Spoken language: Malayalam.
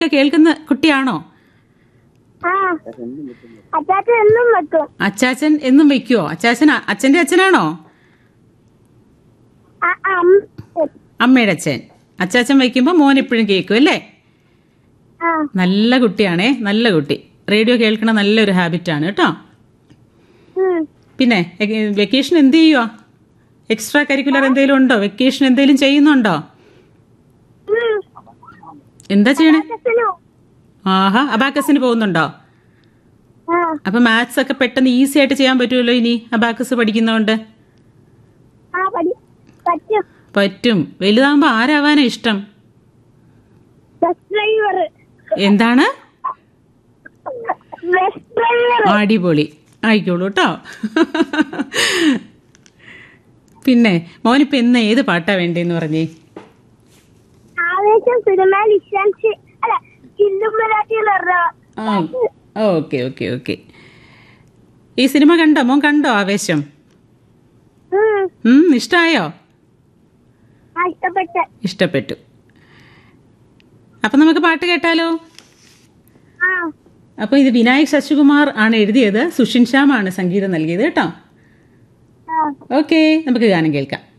ഒക്കെ കേൾക്കുന്ന കുട്ടിയാണോ ആ അച്ചാച്ചൻ എന്നും വെക്കും അച്ചാച്ചൻ എന്നും വെക്കുവോ അച്ചാച്ചൻ അ- അച്ഛന്റെ അച്ഛനാണോ ആ, ആ, അമ്മ അമ്മയുടെ അച്ഛൻ അച്ചാച്ചൻ വയ്ക്കുമ്പോൾ മോൻ എപ്പോഴും കേൾക്കും അല്ലേ ആ നല്ല കുട്ടിയാണേ നല്ല കുട്ടി റേഡിയോ കേൾക്കണ നല്ലൊരു ഹാബിറ്റാണ് കേട്ടോ ഉം. പിന്നെ വെക്കേഷൻ എന്ത് ചെയ്യുക എക്സ്ട്രാ കരിക്കുലർ എന്തെങ്കിലും ഉണ്ടോ വെക്കേഷൻ എന്തെങ്കിലും ചെയ്യുന്നുണ്ടോ ഉം. എന്താ ചെയ്യണേ അച്ഛനും ആഹാ അബാക്കസിന് പോകുന്നുണ്ടോ ആ അപ്പൊ മാത്സ് ഒക്കെ പെട്ടെന്ന് ഈസി ആയിട്ട് ചെയ്യാൻ പറ്റുമല്ലോ ഇനി അബാക്കസ് പഠിക്കുന്നതുകൊണ്ട് ആ പഠി പറ്റും പറ്റും വലുതാകുമ്പോ ആരാവാനാ ഇഷ്ടം ബസ് ഡ്രൈവർ എന്താണ് ബസ് ഡ്രൈവർ അടിപൊളി ആയിക്കോളൂ കേട്ടോ പിന്നെ മോനിപ്പോ എന്ന് ഏത് പാട്ടാ വേണ്ടേന്ന് പറഞ്ഞേ ആവേശം സിനിമ ലിസാൻസ് അല്ല ചില്ലുമ്പലാറ്റിയുള്ള ആ ഓക്കെ ഓക്കെ ഓക്കെ ഈ സിനിമ കണ്ടോ മോൻ കണ്ടോ ആവേശം ഉം ഇഷ്ടായോ ആ ഇഷ്ടപ്പെട്ട ഇഷ്ടപ്പെട്ടു അപ്പൊ നമുക്ക് പാട്ട് കേട്ടാലോ ആ അപ്പൊ ഇത് വിനായക് ശശികുമാർ ആണ് എഴുതിയത് സുഷിൻ ശ്യാമാണ് സംഗീതം നൽകിയത് കേട്ടോ ആ ഓക്കെ നമുക്ക് ഗാനം കേൾക്കാം